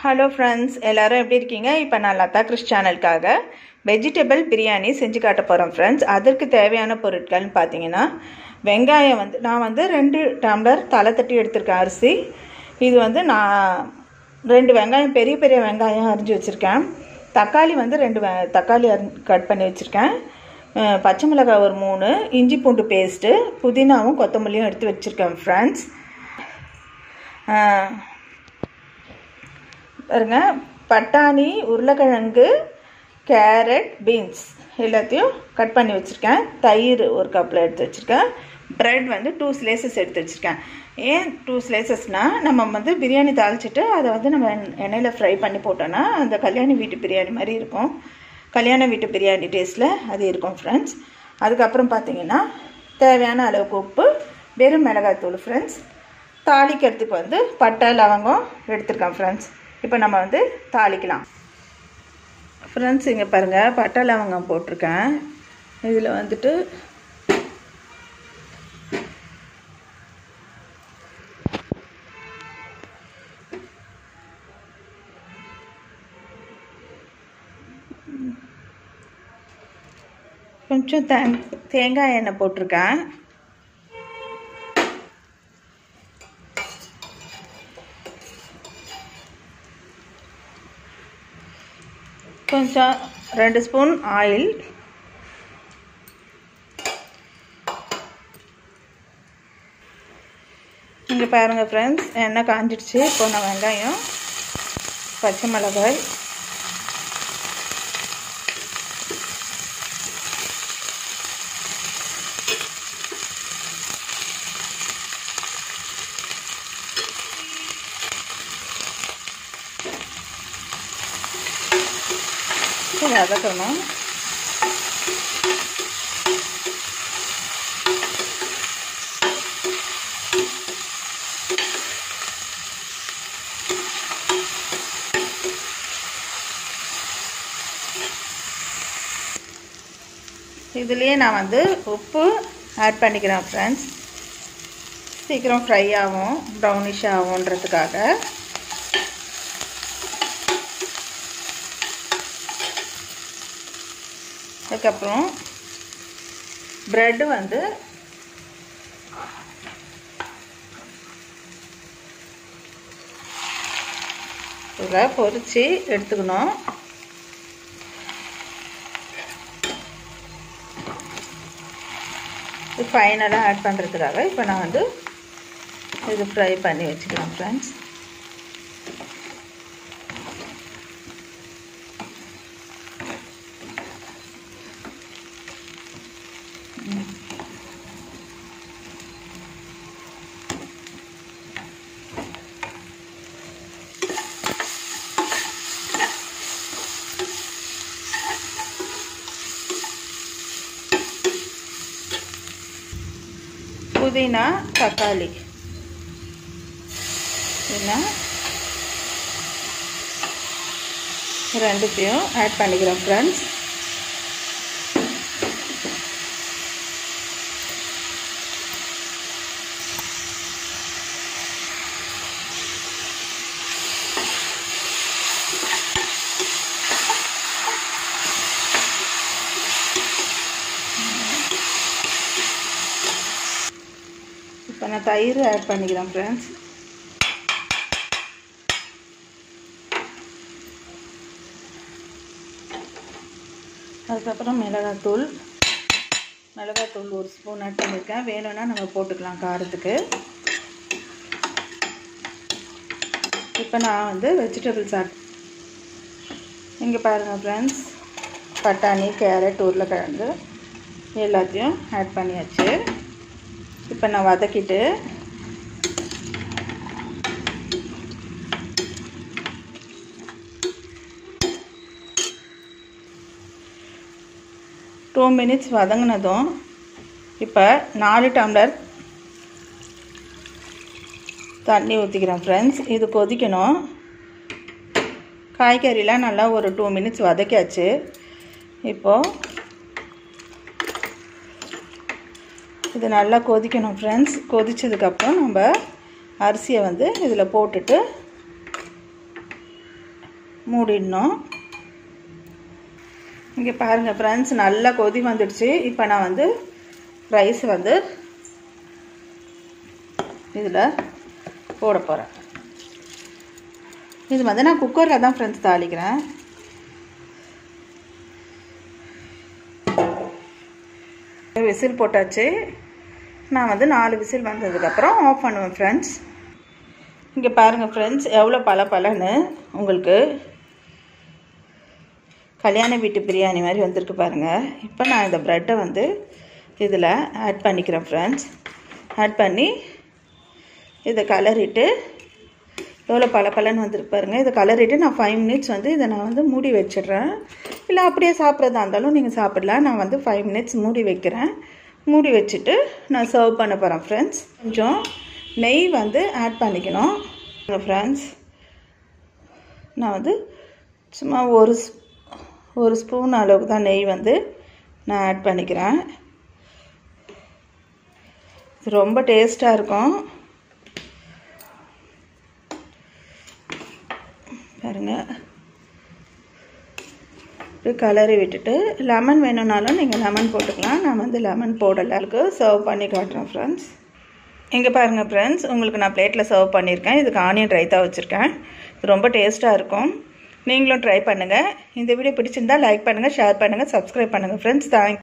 hello friends எல்லாரும் எப்படி இருக்கீங்க இப்போ நான் லதா கிறிஸ் சேனலுக்காக வெஜிடபிள் பிரியாணி செஞ்சு காட்ட போகிறோம் ஃப்ரெண்ட்ஸ் அதற்கு தேவையான பொருட்கள்னு பார்த்தீங்கன்னா வெங்காயம் வந்து நான் வந்து ரெண்டு டம்ளர் தலை தட்டி எடுத்திருக்கேன் அரிசி இது வந்து நான் ரெண்டு வெங்காயம் பெரிய பெரிய வெங்காயம் அரிஞ்சு வச்சுருக்கேன் தக்காளி வந்து ரெண்டு வெ தக்காளி அரி கட் பண்ணி வச்சுருக்கேன் அஹ் பச்சை மிளகாய் ஒரு மூணு இஞ்சி பூண்டு பேஸ்ட்டு புதினாவும் கொத்தமல்லியும் எடுத்து வச்சுருக்கேன் ஃப்ரெண்ட்ஸ் பாருங்க பட்டாணி உருளைக்கிழங்கு கேரட் பீன்ஸ் எல்லாத்தையும் கட் பண்ணி வச்சுருக்கேன் தயிர் ஒரு கப்பில் எடுத்து வச்சுருக்கேன் ப்ரெட் வந்து டூ ஸ்லேசஸ் எடுத்து வச்சுருக்கேன் ஏன் டூ ஸ்லேசஸ்னால் நம்ம வந்து பிரியாணி தாளிச்சிட்டு அதை வந்து நம்ம எண்ணெயில் ஃப்ரை பண்ணி போட்டோன்னா அந்த கல்யாணி வீட்டு பிரியாணி மாதிரி இருக்கும் கல்யாண வீட்டு பிரியாணி டேஸ்ட்டில் அது இருக்கும் ஃப்ரெண்ட்ஸ் அதுக்கப்புறம் பார்த்தீங்கன்னா தேவையான அளவுக்கு உப்பு வெறும் மிளகாய்த்தூள் ஃப்ரெண்ட்ஸ் தாளிக்கிறதுக்கு வந்து பட்டை லவங்கம் எடுத்துருக்கேன் ஃப்ரெண்ட்ஸ் இப்போ நம்ம வந்து தாளிக்கலாம் ஃப்ரெண்ட்ஸ் இங்கே பாருங்கள் பட்டை லவங்கம் போட்டிருக்கேன் இதில் வந்துட்டு கொஞ்சம் தே தேங்காய் எண்ணெய் போட்டிருக்கேன் கொஞ்சம் ரெண்டு ஸ்பூன் ஆயில் இங்கே பாருங்கள் ஃப்ரெண்ட்ஸ் எண்ணெய் காஞ்சிடுச்சு இப்போ நான் வெங்காயம் பச்சை மிளகாய் வதக்கணும் இதுலேயே நான் வந்து உப்பு ஆட் பண்ணிக்கிறேன் ஃப்ரெண்ட்ஸ் சீக்கிரம் ஃப்ரை ஆகும் ப்ரௌனிஷ் ஆகுன்றதுக்காக அதுக்கப்புறம் ப்ரெட்டு வந்து இதில் பொரித்து எடுத்துக்கணும் இது ஃபைனலாக ஆட் பண்ணுறதுக்காக இப்போ நான் வந்து இது ஃப்ரை பண்ணி வச்சுக்கிறேன் ஃப்ரெண்ட்ஸ் புதினா தக்காளி புதினா ரெண்டுத்தையும் ஆட் பண்ணிக்கிறோம் ஃப்ரெண்ட்ஸ் இப்போ நான் தயிர் ஆட் பண்ணிக்கிறேன் ஃப்ரெண்ட்ஸ் அதுக்கப்புறம் மிளகாத்தூள் மிளகாத்தூள் ஒரு ஸ்பூன் ஆட் பண்ணியிருக்கேன் வேணும்னா நம்ம போட்டுக்கலாம் காரத்துக்கு இப்போ நான் வந்து வெஜிடபிள்ஸ் ஆட் இங்கே பாருங்கள் ஃப்ரெண்ட்ஸ் பட்டாணி கேரட் உருளைக்கிழங்கு எல்லாத்தையும் ஆட் பண்ணியாச்சு இப்போ நான் வதக்கிட்டு டூ மினிட்ஸ் வதங்கினதும் இப்போ நாலு டம்ளர் தண்ணி ஊற்றிக்கிறேன் ஃப்ரெண்ட்ஸ் இது கொதிக்கணும் காய்கறிலாம் நல்லா ஒரு டூ மினிட்ஸ் வதக்கியாச்சு இப்போது இது நல்லா கொதிக்கணும் ஃப்ரெண்ட்ஸ் கொதிச்சதுக்கப்புறம் நம்ம அரிசியை வந்து இதில் போட்டுட்டு மூடிடணும் இங்கே பாருங்கள் ஃப்ரெண்ட்ஸ் நல்லா கொதி வந்துடுச்சு இப்போ நான் வந்து ரைஸ் வந்து இதில் போட போகிறேன் இது வந்து நான் குக்கரில் தான் ஃப்ரெண்ட்ஸ் தாளிக்கிறேன் விசில் போட்டாச்சு நான் வந்து நாலு விசில் வந்ததுக்கப்புறம் ஆஃப் பண்ணுவேன் ஃப்ரெண்ட்ஸ் இங்கே பாருங்கள் ஃப்ரெண்ட்ஸ் எவ்வளோ பல பலன்னு உங்களுக்கு கல்யாண வீட்டு பிரியாணி மாதிரி வந்திருக்கு பாருங்கள் இப்போ நான் இந்த ப்ரெட்டை வந்து இதில் ஆட் பண்ணிக்கிறேன் ஃப்ரெண்ட்ஸ் ஆட் பண்ணி இதை கலரிட்டு எவ்வளோ பல பலன்னு வந்திருக்கு பாருங்கள் இதை கலரிட்டு நான் ஃபைவ் மினிட்ஸ் வந்து இதை நான் வந்து மூடி வச்சிடுறேன் இல்லை அப்படியே சாப்பிட்றதா இருந்தாலும் நீங்கள் சாப்பிடலாம் நான் வந்து ஃபைவ் மினிட்ஸ் மூடி வைக்கிறேன் மூடி வச்சுட்டு நான் சர்வ் பண்ண போகிறேன் ஃப்ரெண்ட்ஸ் கொஞ்சம் நெய் வந்து ஆட் பண்ணிக்கணும் ஃப்ரெண்ட்ஸ் நான் வந்து சும்மா ஒரு ஒரு ஸ்பூன் அளவுக்கு தான் நெய் வந்து நான் ஆட் பண்ணிக்கிறேன் இது ரொம்ப டேஸ்ட்டாக இருக்கும் பாருங்கள் இப்படி கலரி விட்டுட்டு லெமன் வேணும்னாலும் நீங்கள் லெமன் போட்டுக்கலாம் நான் வந்து லெமன் போடலை சர்வ் பண்ணி காட்டுறேன் ஃப்ரெண்ட்ஸ் இங்கே பாருங்கள் ஃப்ரெண்ட்ஸ் உங்களுக்கு நான் பிளேட்டில் சர்வ் பண்ணியிருக்கேன் இதுக்கு ஆனியன் ரைத்தா வச்சுருக்கேன் இது ரொம்ப டேஸ்ட்டாக இருக்கும் நீங்களும் ட்ரை பண்ணுங்கள் இந்த வீடியோ பிடிச்சிருந்தா லைக் பண்ணுங்கள் ஷேர் பண்ணுங்கள் சப்ஸ்கிரைப் பண்ணுங்கள் ஃப்ரெண்ட்ஸ் தேங்க்